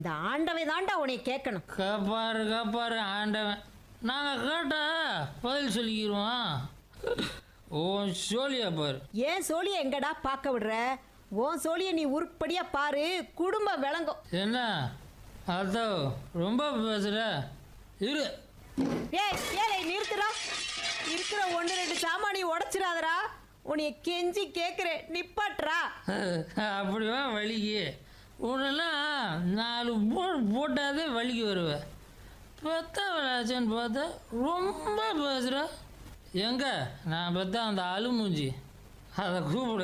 இந்த ஆண்டவை தாண்டா உன்னை கேட்கணும் கப்பாரு கப்பாரு ஆண்டவன் நாங்கள் கேட்டா பதில் சொல்லிக்கிடுவோம் ஓ சோழியா பாரு ஏன் சோழியை எங்கடா பார்க்க விடுற உன் சோழியை நீ உருப்படியா பாரு குடும்பம் விளங்கும் என்ன அதோ ரொம்ப பேசுகிற இரு ஏய் ஏழை நிறுத்துடா இருக்கிற ஒன்று ரெண்டு சாமானி உடைச்சிடாதடா உன்னைய கெஞ்சி கேட்குறேன் நிப்பாட்றா அப்படிவா வலிக்கு உன்னெல்லாம் நாலு போல் போட்டாதே வலிக்கு வருவேன் பார்த்தா விளாச்சேன்னு பார்த்தா ரொம்ப பேசுகிற எங்க நான் பார்த்தா அந்த அழுமூஞ்சி அதை கூப்பிடு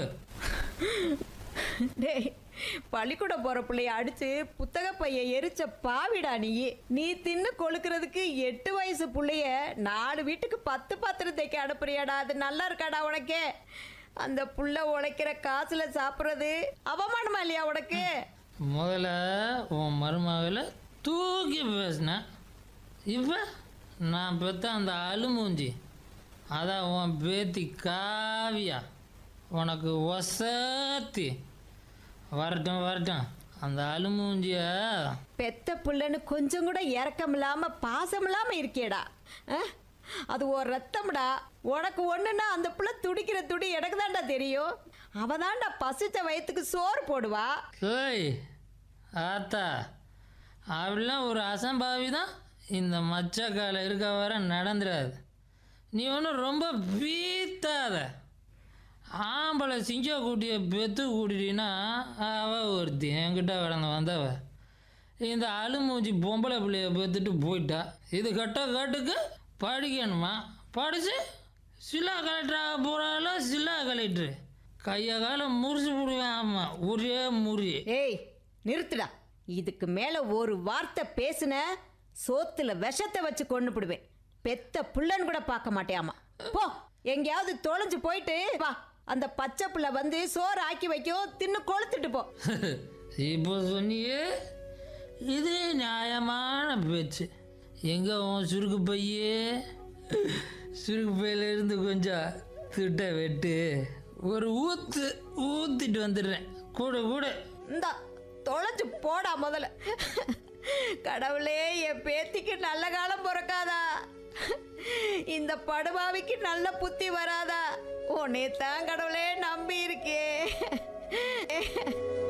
டேய் பள்ளிக்கூடம் போகிற பிள்ளைய அடிச்சு புத்தக பைய எரிச்ச பாவிடா நீ நீ தின்னு கொழுக்கிறதுக்கு எட்டு வயசு புள்ளைய நாலு வீட்டுக்கு பத்து பாத்திரம் தைக்க அனுப்புறியாடா அது நல்லா இருக்காடா உனக்கு அந்த புள்ள உழைக்கிற காசுல சாப்பிட்றது அவமானமா இல்லையா உனக்கு முதல்ல உன் மருமகளை தூக்கி பேசினேன் இப்போ நான் பெற்ற அந்த அழுமூஞ்சி அதான் உன் பேத்தி காவியா உனக்கு வசத்தி வரட்டும் வரட்டும் அந்த அழுமூஞ்சிய பெத்த புள்ளன்னு கொஞ்சம் கூட இறக்கம் இல்லாம பாசம் இல்லாம இருக்கேடா அஹ்? அது ஒரு ரத்தம்டா உனக்கு ஒண்ணுன்னா அந்த புள்ள துடிக்கிற துடி எனக்கு தான்டா தெரியும் அவ தான்டா பசிச்ச வயித்துக்கு சோறு போடுவா ஏய் ஆத்தா அப்படிலாம் ஒரு அசம்பாவி தான் இந்த மச்சக்கால இருக்க வர நடந்துடாது நீ ஒன்றும் ரொம்ப பீத்தாத ஆம்பளை சிங்க கூட்டிய பெத்து கூட்டிட்டீன்னா அவ ஒருத்தி என்கிட்ட கடந்து வந்தவ இந்த அழுமூஞ்சி பொம்பளை பிள்ளைய பெத்துட்டு போயிட்டா இது கட்ட கட்டுக்கு படிக்கணுமா படிச்சு சில்லா கலெக்டராக போகிறால சில்லா கலெக்டரு கையை காலம் முறிச்சு விடுவேன் ஆமாம் ஒரே முறி ஏய் நிறுத்துடா இதுக்கு மேல ஒரு வார்த்தை பேசுன சோத்துல விஷத்தை வச்சு கொண்டு போடுவேன் பெத்த புள்ளன்னு கூட பார்க்க மாட்டேயாமா போ எங்கேயாவது தொலைஞ்சு போயிட்டு வா அந்த பச்சை புள்ள வந்து சோறு ஆக்கி வைக்கும் தின்னு கொளுத்துட்டு போ இப்போ சொன்னியே இது நியாயமான பேச்சு எங்கே உன் சுருக்கு பையே சுருக்கு பையில இருந்து கொஞ்சம் திட்ட வெட்டு ஒரு ஊத்து ஊத்திட்டு வந்துடுறேன் கூட கூட இந்தா தொலைஞ்சு போடா முதல்ல கடவுளே என் பேத்திக்கு நல்ல காலம் பிறக்காதா இந்த படுபாவிக்கு நல்ல புத்தி வராதா உன்னை தான் கடவுளே நம்பி இருக்கே